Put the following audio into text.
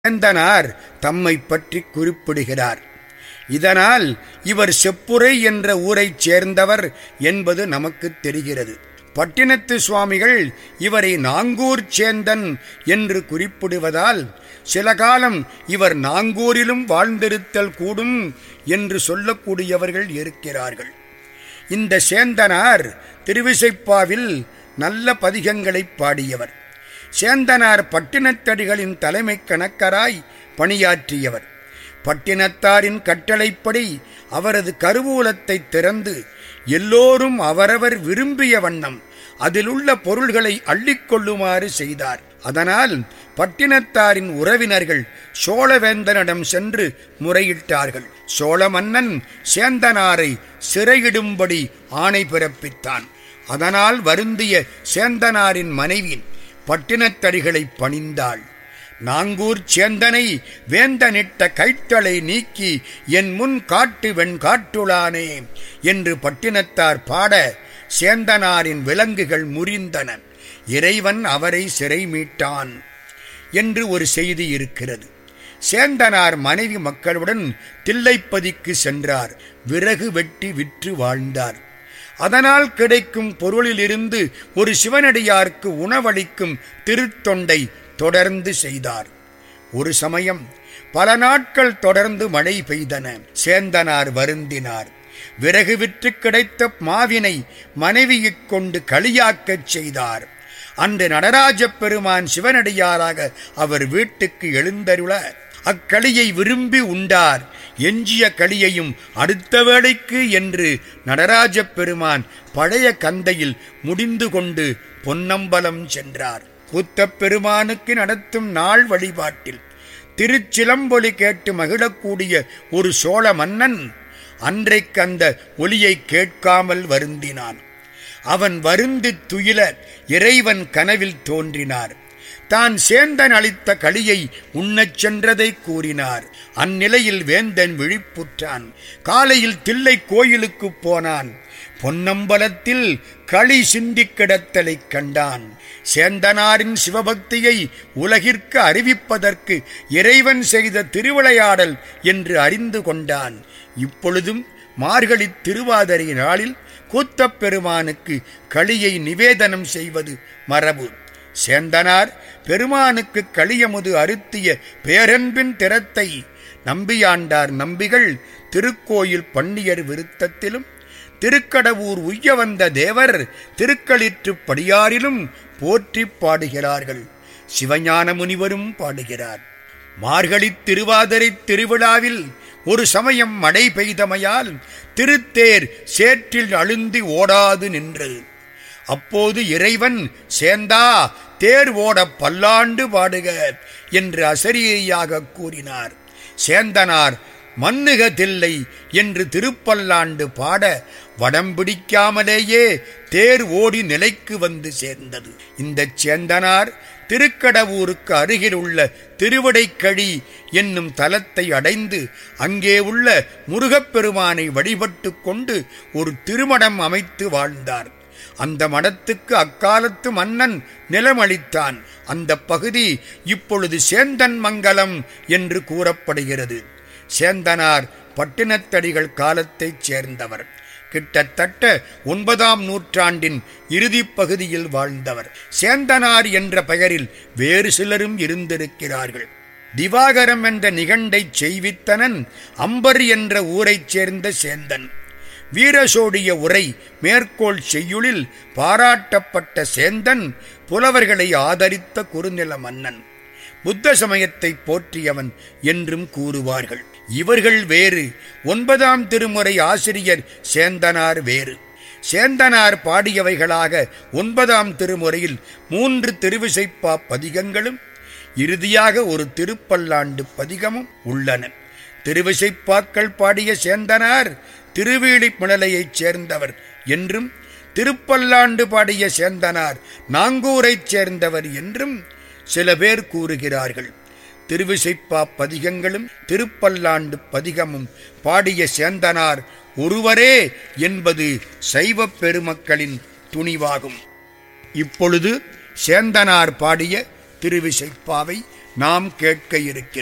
சேந்தனார் தம்மை பற்றி குறிப்பிடுகிறார் இதனால் இவர் செப்புரை என்ற ஊரைச் சேர்ந்தவர் என்பது நமக்கு தெரிகிறது பட்டினத்து சுவாமிகள் இவரை நாங்கூர் சேந்தன் என்று குறிப்பிடுவதால் சில காலம் இவர் நாங்கூரிலும் வாழ்ந்திருத்தல் கூடும் என்று சொல்லக்கூடியவர்கள் இருக்கிறார்கள் இந்த சேந்தனார் திருவிசைப்பாவில் நல்ல பதிகங்களை பாடியவர் சேந்தனார் பட்டினத்தடிகளின் தலைமை கணக்கராய் பணியாற்றியவர் பட்டினத்தாரின் கட்டளைப்படி அவரது கருவூலத்தை திறந்து எல்லோரும் அவரவர் விரும்பிய வண்ணம் அதிலுள்ள பொருள்களை அள்ளிக்கொள்ளுமாறு செய்தார் அதனால் பட்டினத்தாரின் உறவினர்கள் சோழவேந்தனிடம் சென்று முறையிட்டார்கள் சோழ மன்னன் சேந்தனாரை சிறையிடும்படி ஆணை பிறப்பித்தான் அதனால் வருந்திய சேந்தனாரின் மனைவி பட்டினத்தடிகளை பணிந்தாள் நாங்கூர் சேந்தனை வேந்தனிட்ட கைத்தளை நீக்கி என் முன் காட்டு வெண் காட்டுளானே என்று பட்டினத்தார் பாட சேந்தனாரின் விலங்குகள் முறிந்தன இறைவன் அவரை சிறை மீட்டான் என்று ஒரு செய்தி இருக்கிறது சேந்தனார் மனைவி மக்களுடன் தில்லைப்பதிக்கு சென்றார் விறகு வெட்டி விற்று வாழ்ந்தார் அதனால் கிடைக்கும் பொருளிலிருந்து ஒரு சிவனடியாருக்கு உணவளிக்கும் திருத்தொண்டை தொடர்ந்து செய்தார் ஒரு சமயம் பல நாட்கள் தொடர்ந்து மழை பெய்தன சேந்தனார் வருந்தினார் விறகு விற்று கிடைத்த மாவினை மனைவியைக் கொண்டு களியாக்கச் செய்தார் அன்று நடராஜ பெருமான் சிவனடியாராக அவர் வீட்டுக்கு எழுந்தருள அக்களியை விரும்பி உண்டார் எஞ்சிய களியையும் அடுத்த வேளைக்கு என்று நடராஜ பெருமான் பழைய கந்தையில் முடிந்து கொண்டு பொன்னம்பலம் சென்றார் கூத்தப் பெருமானுக்கு நடத்தும் நாள் வழிபாட்டில் திருச்சிலம்பொலி கேட்டு மகிழக்கூடிய ஒரு சோழ மன்னன் அன்றைக்கு அந்த ஒலியை கேட்காமல் வருந்தினான் அவன் வருந்தி துயில இறைவன் கனவில் தோன்றினார் தான் சேந்தன் அளித்த களியை உண்ணச் சென்றதை கூறினார் அந்நிலையில் வேந்தன் விழிப்புற்றான் காலையில் தில்லை கோயிலுக்கு போனான் பொன்னம்பலத்தில் களி சிந்தி கிடத்தலை கண்டான் சேந்தனாரின் சிவபக்தியை உலகிற்கு அறிவிப்பதற்கு இறைவன் செய்த திருவிளையாடல் என்று அறிந்து கொண்டான் இப்பொழுதும் மார்கழி திருவாதிரை நாளில் கூத்தப் பெருமானுக்கு களியை நிவேதனம் செய்வது மரபு சேந்தனார் பெருமானுக்கு களியமுது அறுத்திய பேரன்பின் திறத்தை நம்பியாண்டார் நம்பிகள் திருக்கோயில் பன்னியர் விருத்தத்திலும் திருக்கடவூர் உய்ய வந்த தேவர் திருக்களிற்று படியாரிலும் போற்றி பாடுகிறார்கள் சிவஞான முனிவரும் பாடுகிறார் மார்கழித் திருவாதிரை திருவிழாவில் ஒரு சமயம் மழை பெய்தமையால் திருத்தேர் சேற்றில் அழுந்தி ஓடாது நின்றது அப்போது இறைவன் சேந்தா தேர் ஓட பல்லாண்டு பாடுக என்று அசரியையாக கூறினார் சேந்தனார் மன்னுக தில்லை என்று திருப்பல்லாண்டு பாட வடம் பிடிக்காமலேயே தேர் ஓடி நிலைக்கு வந்து சேர்ந்தது இந்த சேந்தனார் திருக்கடவூருக்கு அருகில் உள்ள திருவிடைக்கழி என்னும் தலத்தை அடைந்து அங்கே உள்ள முருகப்பெருமானை வழிபட்டு கொண்டு ஒரு திருமணம் அமைத்து வாழ்ந்தார் அந்த மடத்துக்கு அக்காலத்து மன்னன் நிலமளித்தான் அந்த பகுதி இப்பொழுது சேந்தன் மங்கலம் என்று கூறப்படுகிறது சேந்தனார் பட்டினத்தடிகள் காலத்தைச் சேர்ந்தவர் கிட்டத்தட்ட ஒன்பதாம் நூற்றாண்டின் இறுதிப் பகுதியில் வாழ்ந்தவர் சேந்தனார் என்ற பெயரில் வேறு சிலரும் இருந்திருக்கிறார்கள் திவாகரம் என்ற நிகண்டை செய்வித்தனன் அம்பர் என்ற ஊரைச் சேர்ந்த சேந்தன் வீரசோடிய உரை மேற்கோள் செய்யுளில் பாராட்டப்பட்ட சேந்தன் புலவர்களை ஆதரித்த குறுநில மன்னன் புத்த சமயத்தை போற்றியவன் என்றும் கூறுவார்கள் இவர்கள் வேறு ஒன்பதாம் திருமுறை ஆசிரியர் சேந்தனார் வேறு சேந்தனார் பாடியவைகளாக ஒன்பதாம் திருமுறையில் மூன்று திருவிசைப்பா பதிகங்களும் இறுதியாக ஒரு திருப்பல்லாண்டு பதிகமும் உள்ளன திருவிசைப்பாக்கள் பாடிய சேந்தனார் திருவீழிப்புணலையைச் சேர்ந்தவர் என்றும் திருப்பல்லாண்டு பாடிய சேந்தனார் நாங்கூரைச் சேர்ந்தவர் என்றும் சில பேர் கூறுகிறார்கள் திருவிசைப்பா பதிகங்களும் திருப்பல்லாண்டு பதிகமும் பாடிய சேந்தனார் ஒருவரே என்பது சைவ பெருமக்களின் துணிவாகும் இப்பொழுது சேந்தனார் பாடிய திருவிசைப்பாவை நாம் கேட்க இருக்கிறோம்